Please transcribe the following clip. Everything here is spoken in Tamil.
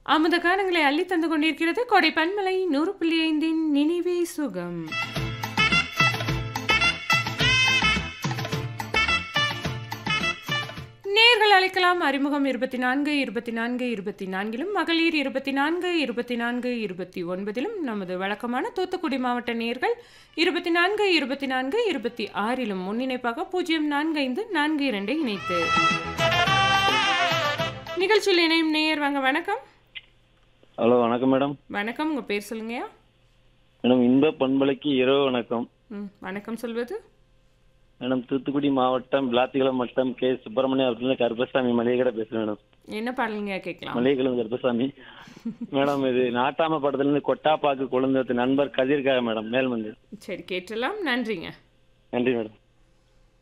அமுத காலங்களை அள்ளி தந்து கொண்டிருக்கிறது கொடை பன்மலை நூறு புள்ளி ஐந்தின் நினைவே சுகம் நேர்கள் அழைக்கலாம் அறிமுகம் இருபத்தி நான்கு இருபத்தி நான்கு இருபத்தி நான்கிலும் மகளிர் இருபத்தி நான்கு இருபத்தி நான்கு இருபத்தி ஒன்பதிலும் நமது வழக்கமான தூத்துக்குடி மாவட்ட நேர்கள் இருபத்தி நான்கு இருபத்தி நான்கு இருபத்தி ஆறிலும் முன்னிணைப்பாக பூஜ்ஜியம் நான்கு ஐந்து நான்கு இரண்டை இணைத்து நிகழ்ச்சியில் இணையும் நேயர் வாங்க வணக்கம் ஹலோ வணக்கம் மேடம் வணக்கம் உங்கள் பேர் சொல்லுங்கய்யா மேடம் இன்ப பண்பலைக்கு இரவு வணக்கம் ம் வணக்கம் சொல்வது மேடம் தூத்துக்குடி மாவட்டம் விளாத்திகுளம் வட்டம் கே சுப்பிரமணியம் அப்படின்னு கருப்பசாமி மளிகை பேசுறேன் மேடம் என்ன பாடலுங்க கேட்கலாம் மளிகைக்குளம் கருப்பசாமி மேடம் இது நாட்டாம படத்துல இருந்து கொட்டாப்பாக்கு குழந்தை நண்பர் கதிர்காக மேடம் மேல்மந்து சரி கேட்டலாம் நன்றிங்க நன்றி மேடம்